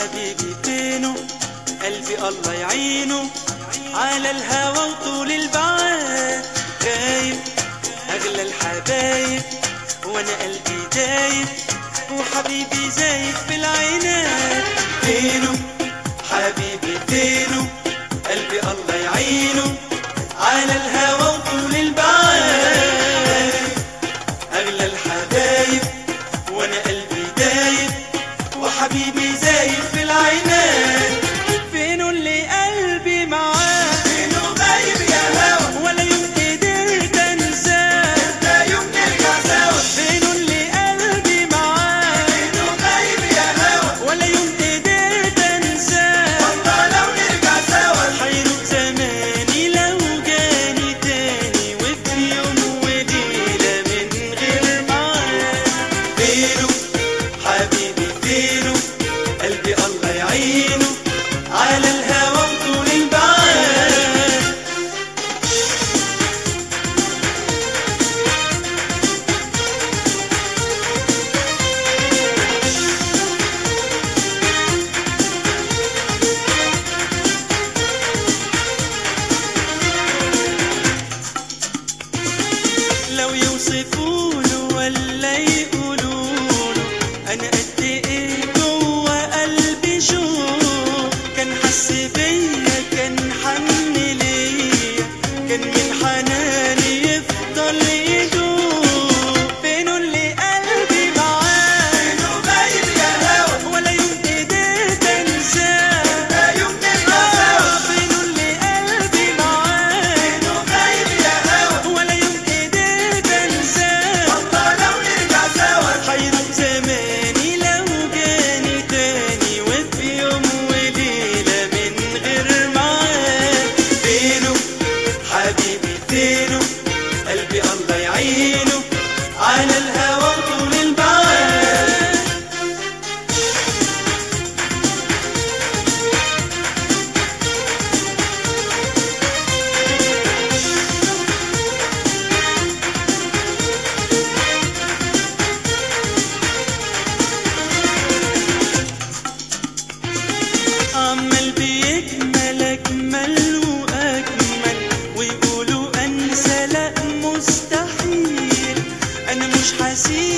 حبيبي فينه قلبي الله يعينه على الهوى وطول البعاد غايب اغلى الحبايب وانا قلبي دايب وحبيبي زايد في العينات فينه حبيبي فينه قلبي الله يعينه على الهوى وطول البعاد اغلى الحبايب وانا قلبي دايب وحبيبي زايد في العينات فينه اللي قلبي معاه فينه غايب يا هوا ولا يوم قدرت انساه لا يوم نرجع سوا فينه اللي قلبي معاه فينه غايب يا هوا ولا يوم قدرت انساه والله لو نرجع سوا حيروح زماني لو جاني تاني وفي يوم وليلة من غير معاه فينه حبيبي فينه قلبي الله يعينه على الهوى وطول البعاد لو يوصفوله ولا يقولوله انا قد ايه جوه قلبي شوق كان حس بيا كان حن ليا كان من حناني يفضل يدوب فينه اللي قلبي معاه فينه غايب يا هوا ولا يوم قدرت انساه لا يوم نرجع سوا فينه اللي قلبي معاه فينه غايب يا هوا ولا يوم قدرت انساه والله لو نرجع سوا حيروح زماني لو جاني تاني وفي يوم وليلة من غير معاه فينه حبيبي فينه قلبي الله يعينه على الهوى طول البعاد عمال بيكمل اجمل واجمل ويقولوا انسى لا مستحيل انا مش حسيب